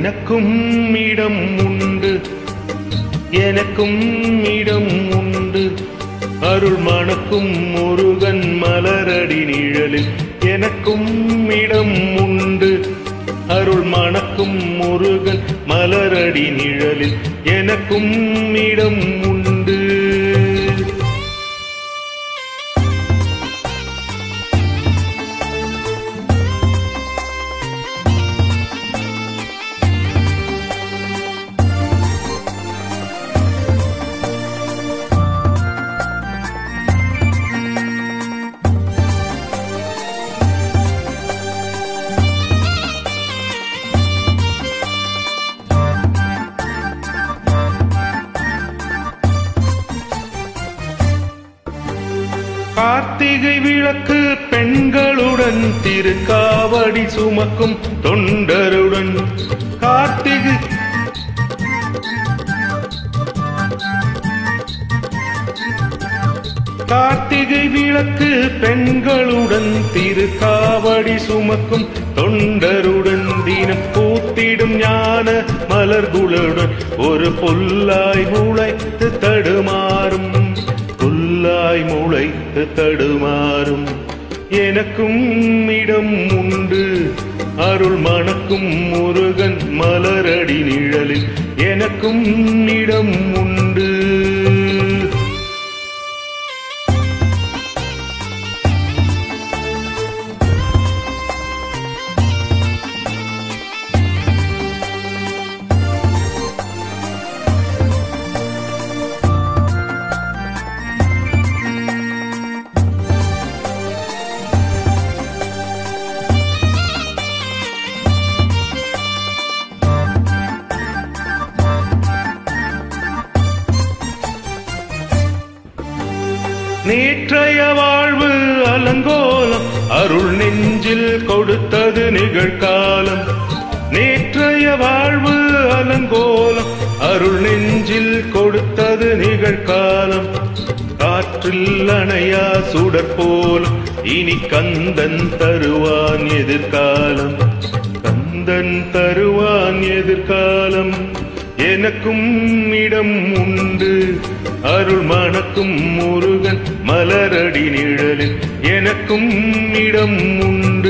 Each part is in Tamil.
எனக்கும் இடம் உண்டு எனக்கும் இடம் உண்டு அருள் மணக்கும் முருகன் மலரடி நிழலில் எனக்கும் இடம் உண்டு அருள் மணக்கும் முருகன் மலரடி நிழலில் எனக்கும் இடம் உண்டு கார்த்திகை விளக்கு பெண்களுடன் திருக்காவடி சுமக்கும் தொண்டருடன் கார்த்திகை கார்த்திகை விளக்கு பெண்களுடன் திருக்காவடி சுமக்கும் தொண்டருடன் தினம் பூத்திடும் ஞான மலர்களுடன் ஒரு புல்லாய் முளைத்து தடுமாறும் புல்லாய் முளைத்து தடுமாறும் எனக்கும் இடம் உண்டு அருள் மணக்கும் முருகன் மலரடி நிழலில் எனக்கும் இடம் உண்டு நேற்றைய வாழ்வு அலங்கோலம் அருள் நெஞ்சில் கொடுத்தது நிகழ்காலம் நேற்றைய வாழ்வு அலங்கோலம் அருள் நெஞ்சில் கொடுத்தது நிகழ்காலம் காற்றில் அணையா சுடர் போலும் இனி கந்தன் தருவான் எதிர்காலம் கந்தன் தருவான் எதிர்காலம் எனக்கும் இடம் உண்டு அருள் மணக்கும் முருகன் மலரடி நிழலில் எனக்கும் இடம் உண்டு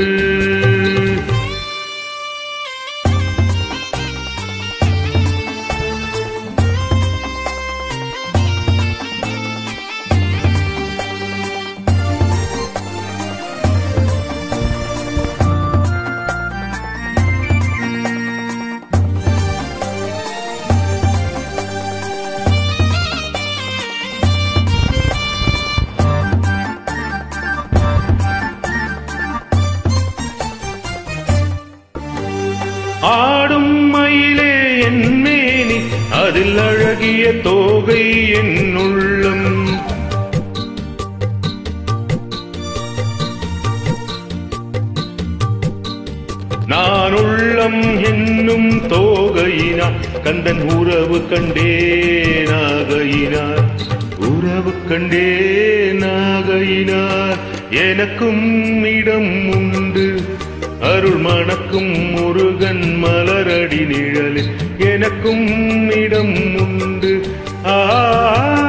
ஆடும் மயிலே என் மேனி அதில் அழகிய தோகை என் உள்ளம் நான் உள்ளம் என்னும் தோகையினார் கந்தன் உறவு கண்டேனாகையினார் உறவு கண்டேனாகையினார் எனக்கும் இடம் உண்டு அருள் மணக்கும் முருகன் மலரடி நிழலில் எனக்கும் இடம் உண்டு ஆ